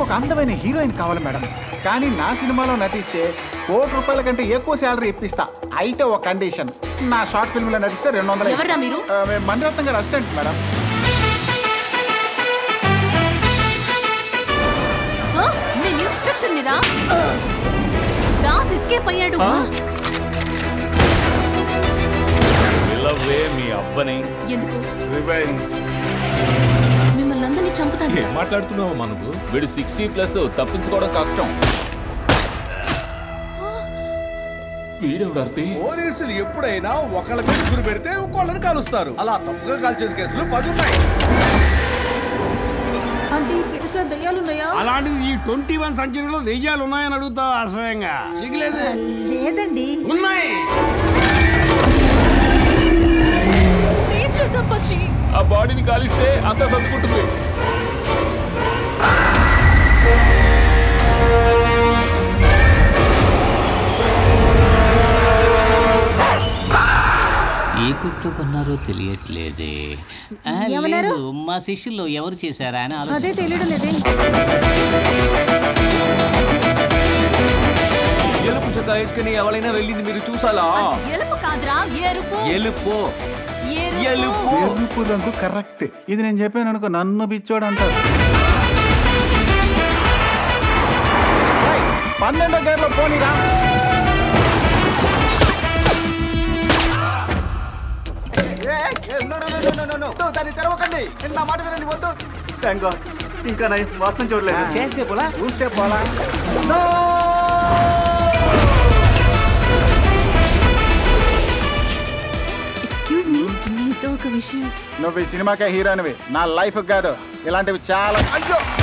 ఒక అందమైన హీరోయిన్ కావాలి మేడం కానీ నా సినిమాలో నటిస్తే కోటి రూపాయల కంటే ఎక్కువ శాలరీ ఇప్పిస్తా అయితే ఒక కండిషన్ నా షార్ట్ ఫిల్మ్ లో నటిస్తే రెండు వందలు ఎవర్రా మీరు? మణిరత్నం గారు అసిస్టెంట్స్ మేడం ఆ? నేను ఇన్స్పెక్టర్ నిరా దాస్ ఎస్కేప్ అయ్యాడు పిల్లవే మీ అబ్బని ఎందుకు రివెంజ్ మిమ్మల్ని అందరినీ చంపుతాడు ఏం మాట్లాడుతున్నావు మనకు వీడు సిక్స్టీ ప్లస్ తప్పించుకోవడం కష్టం వీడెవడు అర్థి పోలీసులు ఎప్పుడైనా ఒకళ్ళ మీద గురి పెడితే ఇంకోళ్ళని కలుస్తారు అలా తప్పుగా కాల్చిన కేసులు పది ఉన్నాయి అంటే ఈ ప్లేస్ లో దయ్యాలున్నాయా అలాంటిది ఈ ట్వంటీ వన్ సెంచరీలో దెయ్యాలు ఉన్నాయని అడుగుతావు అసహ్యంగా సిగ్గులేదు లేదండి ఉన్నాయి ఏం చేద్దాం పక్షి ఆ బాడీని కాలిస్తే అంతా సర్దుకుంటుంది ఏ కుట్లు కొన్నారో తెలియట్లేదే ఆ, ఏమన్నారు? లేదు మా శిష్యుల్లో ఎవరు చేశారా అని ఆలోచన అదే తెలియడం లేదే ఎలుపు చొక్కా వేసుకుని ఎవరైనా వెళ్ళింది మీరు చూసాలా ఎలుపు కాదురా ఎరుపు ఎలుపు ఎరుపు ఎలుపు ఎరుపు రంగు కరెక్ట్ ఇది నేను చెప్పాను అనుకో నన్ను బిచ్చోడు అంటారు ఏయ్, పన్నెండో గేర్లో పోనీరా దాన్ని తెరవకండి నా మాట వినండి వద్దు ఇంకా నై వాసన చూడలేదు చేస్తే పోలా చూస్తే పోలా ఎక్స్క్యూజ్ మీ మీతో ఒక విషయం నువ్వు ఈ సినిమాకే హీరోనివి నా లైఫ్ కాదు ఇలాంటివి చాలా అయ్యో